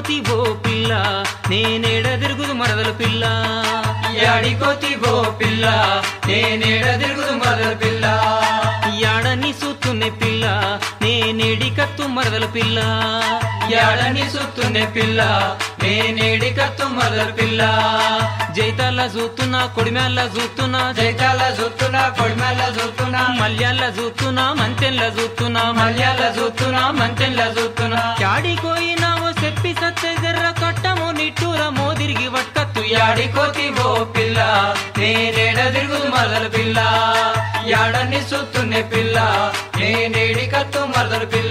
యాడికోతివో పిల్ల నేనేడ తిరుగుదు మరదల పిల్ల యాడికోతివో పిల్ల నేనేడ తిరుగుదు మరదల పిల్ల యాడని సూతున్నే పిల్ల నేనేడి కత్తు మరదల పిల్ల యాడని సుత్తునే పిల్ల నేనేడి కత్తు మరదల పిల్ల జైతాల చూస్తున్నా కొడిమేళ్ళ చూస్తున్నా జైతాల చూస్తున్నా కొడిమెల్ల చూస్తున్నా మల్యాల చూస్తున్నా మంచెల్ల చూస్తున్నా మల్యాల చూస్తున్నా మంచెల్ల చూస్తున్నా యాడికోయినావో చెప్పి సత్తే జర్ర కట్టము నిట్టూర మోదిరిగి వట్కత్తు యాడికోతివో పిల్ల నేనేడ తిరుగుదు మరదల పిల్ల యాడని సుత్తునే పిల్ల నేనేడి కత్తు మరదల పిల్ల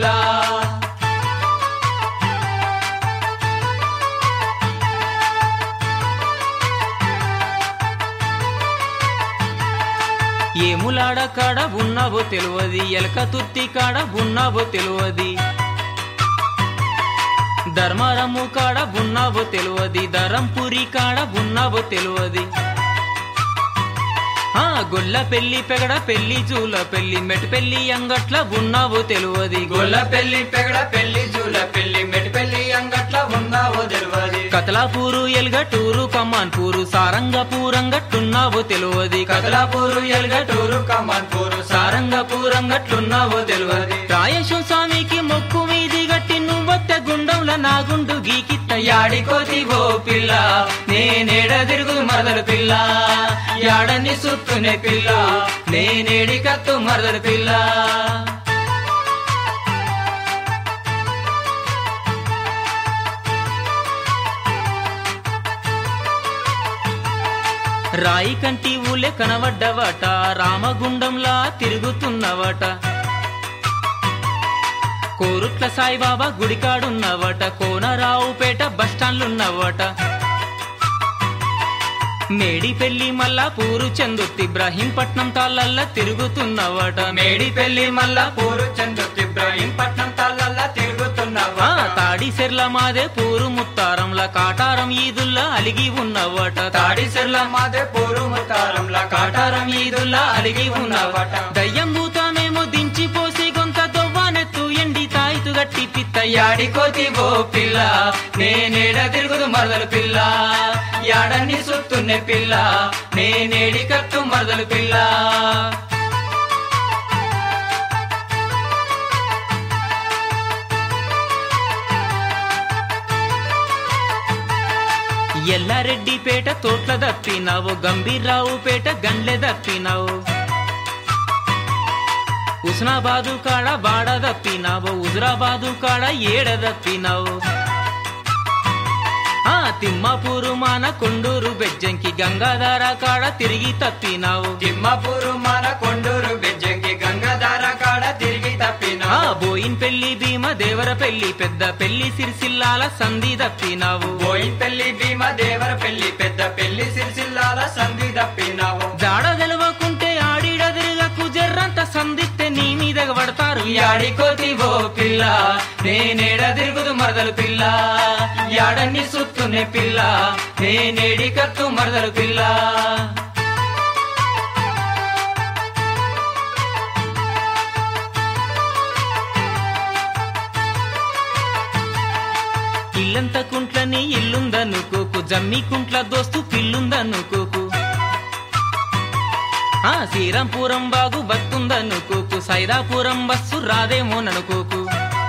ఏములాడ కాడ ఉన్నావో తెలియది ఎలక తుర్తి కాడ ఉన్నావో తెలియది ధర్మారము కాడ ఉన్నావో తెలియది ధరంపురి కాడ ఉన్నావో తెలియది ఆ గొల్ల పెళ్లి పెగడ పెళ్లి జూల పెళ్లి మెట్ పెళ్లి అంగట్ల ఉన్నావో తెలియది గొల్ల పెళ్లి పెగడ పెళ్లి జూల పెళ్లి మెటి పెళ్లి అంగట్ల ఉన్నావో తెలియదు కతలాపూరు ఎల్గటూరు కమాన్పూరు సారంగపూరంగట్టున్నావో తెలియది కదలాపూరు ఎల్గటూరు కమాన్పూరు సారంగపూరంగట్లున్నావో తెలియదు రాయేశం స్వామికి మొక్కు మీది గట్టి నువ్వొత్త గుండంల నా గుండు గీకిత్త యాడికోతివో పిల్ల నేనేడ తిరుగుదు మరదల పిల్ల యాడని సుత్తునే పిల్ల నేనేడి కత్తు మరదల పిల్ల రాయి కంటి ఊలే కనబడ్డవట రామగుండంలా తిరుగుతున్నవట కోరుట్ల సాయిబాబా గుడికాడున్నవట కోనరావుపేట బస్టాండ్లున్నవట మేడి పెళ్లి మల్లా పూరు చందుర్తి ఇబ్రాహీంపట్నం తాళ్ళల్లా తిరుగుతున్నవట మేడి పెళ్లి మల్ల పూరు చంద్రుతి ఇబ్రాహీంపట్నం తాళ్ళల్లా ఆ తిరుగుతున్నావా తాడి సెర్ల మాదే పూరు ముత్తారంలా కాటారం ఈదుల్లా అలిగి ఉన్నవట తాడిసెర్ల మాదే పూరు ముత్తారంలా కాటారం ఈదుల్లా అలిగి ఉన్నవట దయ్యం భూతమేమో దించిపోసి గొంత దొవ్వానెత్తు ఎండి తాయితు గట్టి పిత్త యాడికోతివో పిల్ల నేనేడ తిరుగుదు మరదలు పిల్ల యాడన్ని సుత్తున్నే పిల్ల నేనేడి కత్తు మరదలు పిల్ల ఎల్లారెడ్డిపేట తోట్ల దప్పినావు గంభీర్రావుపేట గండ్లె దప్పినావు ఉస్నాబాదు కాడ బాడ దప్పినావు హుజరాబాదు కాడ ఏడ దప్పినావు ఆ తిమ్మాపూరు మాన కొండూరు బెజ్జంకి గంగాధార కాడ తిరిగి తప్పినావు తిమ్మపూరు మన కొండూరు బెజ్జంకి గంగాధార కాడ తిరిగి తప్పినా ఆ బోయిన్ పెళ్లి భీమ దేవర పెళ్లి పెద్ద పెళ్లి సిరిసిల్లాల సంధి తప్పినావు పోయిన్ పెళ్లి భీమ దేవర పెళ్లి పెద్ద పెళ్లి సిరిసిల్లాల సంధి తప్పినావు జాడ తెలవకుంటే ఆడిడదిరుగకు జర్రంత సంధిస్తే నీ మీద పడతారు యాడికోతివో పిల్ల నేనేడ తిరుగుదు మరదలు పిల్ల యాడన్ని సుత్తునే పిల్ల నేనేడి కత్తు మరదలు పిల్ల ఇల్లంత కుంట్లని ఇల్లుందనుకోకు జమ్మి కుంట్ల దోస్తు పిల్లుందనుకోకు ఆ శ్రీరాంపురం బాగు బతుందనుకోకు సైదాపురం బస్సు రాదేమోననుకోకు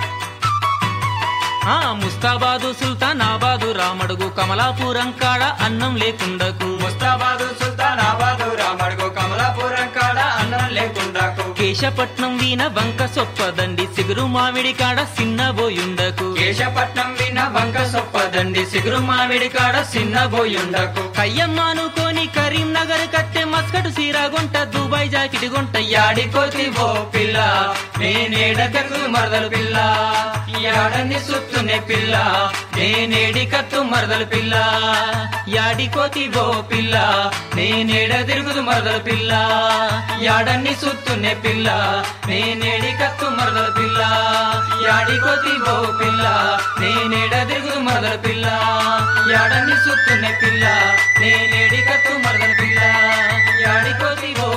ఆ ముస్తాబాదు సుల్తానాబాదు రామడుగు కమలాపురం కాడ అన్నం లేకుండకు ముస్తాబాదు సుల్తానాబాదు రామడుగు కమలాపురం కాడ అన్నం లేకుండాకు కేశపట్నం వీణ వంక సొప్పదండి సిగురు మామిడి కాడ సిన్నబోయుండకు కేశపట్నం విన వంక సొప్పదండి సిగురు మామిడి కాడ సిన్నబోయుండకు కయ్యమ్మానుకోని కరీంనగర్ కట్టె మస్కటు సీరాగుంట దుబాయ్ జాకెట్ గుంట యాడికోతివో పిల్ల నేనేడ తిరుగు మరదలు పిల్ల యాడన్ని సుత్తునే పిల్ల నేనేడి కత్తు మరదలు పిల్ల యాడికోతివో పిల్ల నేనేడ తిరుగుదు మరదలు పిల్ల యాడన్ని సుత్తునే పిల్ల నేనేడి కత్తు మరదలు పిల్ల యాడికోతివో పిల్ల నేనేడ తిరుగుదు మరదలు పిల్ల యాడన్ని సుత్తునే పిల్ల నేనేడి కత్తు మరదలు పిల్ల యాడికోతివో